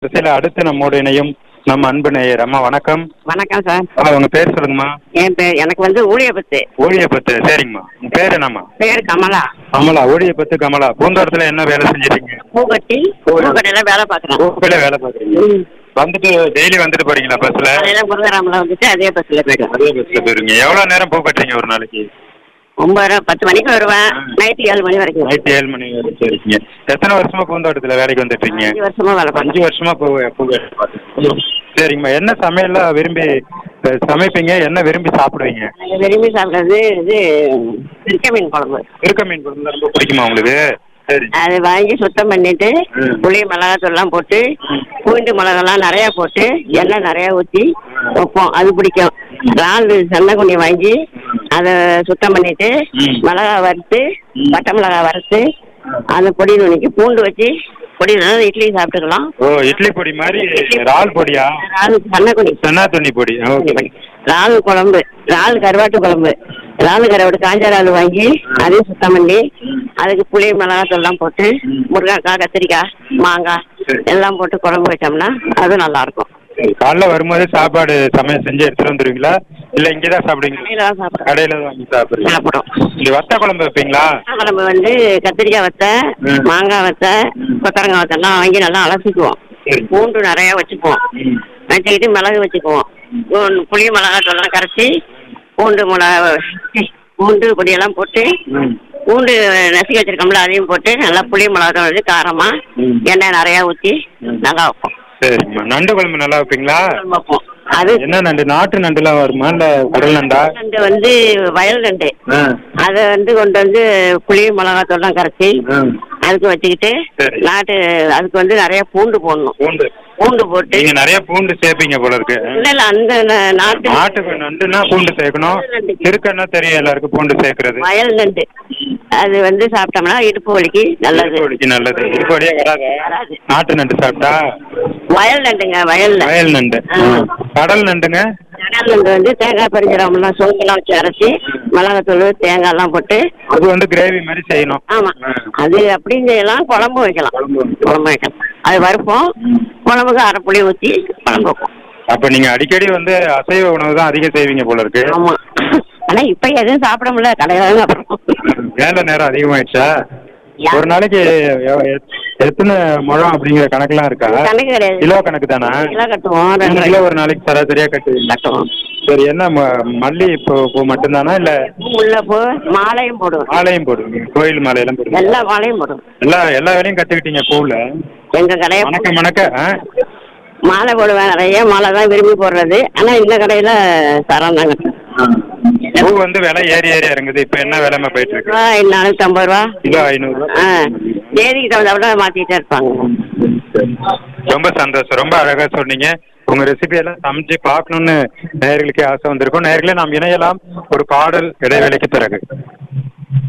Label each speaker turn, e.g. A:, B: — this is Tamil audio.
A: வரிசையில் அடுத்து நம்மோடு இணையும் நம்ம அன்பு நேயர் அம்மா வணக்கம்
B: வணக்கம் சார்
A: ஆ, உங்க பேர் சொல்லுங்கம்மா
B: என் பேர் எனக்கு வந்து ஊழியபத்து
A: ஊழியப்பத்து சரிங்கம்மா உங்க பேர் என்னம்மா
B: பேர் கமலா
A: கமலா ஊழியப்பத்து கமலா பூந்தோட்டத்தில் என்ன வேலை செஞ்சிருக்கீங்க
B: பூக்கட்டி பூக்கடையில வேலை பார்க்குறேன்
A: ஊப்பில வேலை பார்க்குறீங்க வந்துட்டு டெய்லி வந்துட்டு போறீங்களா பஸ்ல
B: காலையில முருகராமில் வந்துட்டு அதே பஸ்ஸில் போயிடுவேன்
A: அதே பஸ்ல போயிருங்க எவ்வளவு நேரம் பூ கட்டுறீங்க ஒரு நாளைக்கு
B: ஒன்பது பத்து மணிக்கு வருவேன் நைட்டு ஏழு மணி வரைக்கும்
A: நைட்டு ஏழு மணி வரை சரிங்க எத்தனை வருஷமா பூந்தோட்டத்தில் வேலைக்கு வந்துட்டு இருக்கீங்க
B: அஞ்சு வருஷமா வேலை
A: அஞ்சு
B: பார்க்குறேன்
A: வருஷமா பூ பூ வேலை பார்த்துட்டு சரிங்கம்மா என்ன சமையல்லாம் விரும்பி அஹ், சமைப்பீங்க என்ன விரும்பி சாப்பிடுவீங்க
B: நாங்கள் விரும்பி சாப்பிட்றது இது திருக்க மீன் குழம்பு
A: இருக்க மீன் குழம்பு தான் ரொம்ப பிடிக்குமா உங்களுக்கு சரி
B: அது வாங்கி சுத்தம் பண்ணிட்டு
A: ம்.
B: புளி மிளகாத்தூள்லாம் போட்டு பூண்டு மிளகாலாம் நிறையா போட்டு எண்ணெய் நிறையா ஊற்றி வைப்போம் அது பிடிக்கும் இறால் சன்னக்குண்ணி வாங்கி அதை சுத்தம் பண்ணிட்டு
A: ம்.
B: மிளகா வறுத்து
A: ம்.
B: பட்டை மிளகா வறுத்து அந்த பொடி நுணுக்கி பூண்டு வச்சு பொடி நல்லா இட்லி சாப்பிட்டுக்கலாம்
A: ஓ இட்லி பொடி மாதிரி இறால் பொடியா
B: இறால் சன்னக்குண்ணி
A: சன்னா தண்ணி பொடி ஓகே
B: இறால் குழம்பு இறால் கருவாட்டு குழம்பு இறால் கருவாட்டு காஞ்ச இறால் வாங்கி அதையும் சுத்தம் பண்ணி அதுக்கு புளி மிளகாத்தூள்லாம் போட்டு முருங்கைக்காய் கத்திரிக்காய் மாங்காய்
A: சரி.
B: எல்லாம் போட்டு குழம்பு வச்சோம்னா அது நல்லா இருக்கும்
A: சரி, காலைல வரும்போது சாப்பாடு சமையல் செஞ்சு எடுத்துட்டு வந்துருவீங்களா இல்ல இங்கே தான் சாப்பிடுவீங்களா
B: கடையில் தான் சாப்பிட்றோம்
A: கடையில தான் வாங்கி சாப்பிடுறீங்க
B: சாப்பிடும்
A: இந்த வத்த குழம்பு வைப்பீங்களா
B: குழம்பு வந்து கத்திரிக்காய் வத்த
A: ம்.
B: மாங்காய் வத்த கொத்தரங்காய் வத்தெல்லாம் வாங்கி நல்லா அலசிக்குவோம்
A: சரி.
B: பூண்டு நிறையா வச்சுக்குவோம்
A: ம்.
B: வச்சுக்கிட்டு மிளகு வச்சுக்குவோம் பூ- புளி மிளகாத்தூள்லாம் கரைச்சி பூண்டு மிளகா பூண்டு பொடியெல்லாம் போட்டு
A: ம்.
B: பூண்டு நசுக்கி வச்சிருக்கோம்ல அதையும் போட்டு நல்லா புளி மிளகாத்தூள் வச்சு காரமாக
A: ம்.
B: எண்ணெய் நிறையா ஊற்றி
A: ம்.
B: நல்லா வைப்போம்
A: சரிங்கம்மா நண்டு குழம்பு நல்லா வைப்பீங்களா
B: குழம்பு வைப்போம் அது
A: என்ன நண்டு நாட்டு நண்டுலாம் வருமா இல்ல கடல் நண்டா
B: நண்டு வந்து வயல் நண்டு
A: ஆ.
B: அதை வந்து கொண்டு வந்து புளி மிளகாத்தூள்லாம் கரைச்சி
A: ம்.
B: அதுக்கு வச்சுக்கிட்டு
A: சரி.
B: நாட்டு அதுக்கு வந்து நிறைய பூண்டு போடணும்
A: பூண்டு
B: பூண்டு போட்டு
A: நீங்க நிறைய பூண்டு சேர்ப்பீங்க போல இருக்கு
B: இல்ல இல்ல அந்த ந- நாட்டு
A: நாட்டுக்கு நண்டுன்னா பூண்டு சேர்க்கணும் திருக்கன்னா தெரியும் எல்லாருக்கும் பூண்டு சேர்க்கறது
B: வயல் நண்டு அது வந்து சாப்பிட்டோம்னா இடுப்பு வலிக்கு நல்லது
A: இடுப்பு வலிக்கு நல்லது இடுப்பு வலியே வராது
B: வராது.
A: நாட்டு நண்டு சாப்பிட்டா
B: வயல் நண்டுங்க வயல்ல
A: வயல் நண்டு
B: ஆ.
A: கடல் நண்டுங்க
B: கடல் நண்டு வந்து தேங்காய் பரிஞ்சிரம்லாம் சோம்பெல்லாம் வச்சு அரைச்சி மிளகாத்தூள் தேங்காய்லாம் போட்டு
A: அது வந்து கிரேவி மாதிரி செய்யணும்
B: ஆமா
A: ஆ.
B: அது அப்படியும் செய்யலாம் குழம்பு வைக்கலாம்
A: குழம்பு வைக்கலாம்.
B: குழம்பு வைக்கலாம் அது வறுப்போம் குழம்புக்கு அரை புளி ஊற்றி குழம்பு வைப்போம்
A: அப்ப நீங்க அடிக்கடி வந்து அசைவ உணவு தான் அதிகம் செய்வீங்க போல இருக்கு
B: ஆமா ஆனா இப்ப எதுவும் சாப்பிட முடியல கடையில தான் சாப்பிடுறோம்
A: வேலை நேரம் அதிகமாயிடுச்சா
B: யா-
A: ஒரு நாளைக்கு எ- எ- எத்தனை முழம் அப்படிங்கிற கணக்கெல்லாம் இருக்கா
B: கணக்கு கிடையாது
A: கிலோ கணக்கு தானா
B: கிலோ கட்டுவோம் ரெண்டு
A: ரெண்டு கிலோ ஒரு நாளைக்கு சராசரியா கட்டுவீங்க
B: கட்டுவோம்
A: சரி என்ன ம- மல்லி பூ பூ மட்டும்தானா இல்ல
B: முல்லைப்பூ மாலையும் போடுவோம்
A: மாலையும் போடுவீங்க கோயில் மாலையெல்லாம் போடுவீங்க
B: எல்லா மாலையும் போடுவோம்
A: எல்லா எல்லா வேலையும் கத்துக்கிட்டீங்க பூவுல
B: எங்க கடையை
A: மணக்க மணக்க ஆ?
B: மாலை போடுவேன் நிறைய மாலை தான் விரும்பி போடுறது ஆனா இந்த கடையில சரம் தாங்க
A: பூ வந்து விலை ஏறி ஏறி இறங்குது இப்ப என்ன விலைமா போயிட்டு இருக்கு
B: ரூபா நானூத்தி ஐம்பது ரூபா
A: கிலோ ஐநூறு
B: ஆ தேதிக்கு தகுந்த மாத்திட்டே இருப்பாங்க
A: ரொம்ப சந்தோஷம் ரொம்ப அழகா சொன்னீங்க உங்க ரெசிபி எல்லாம் சமைச்சு பார்க்கணும்னு நேயர்களுக்கே ஆசை வந்திருக்கும் நேயர்களே நாம் இணையலாம் ஒரு பாடல் இடைவேளைக்கு பிறகு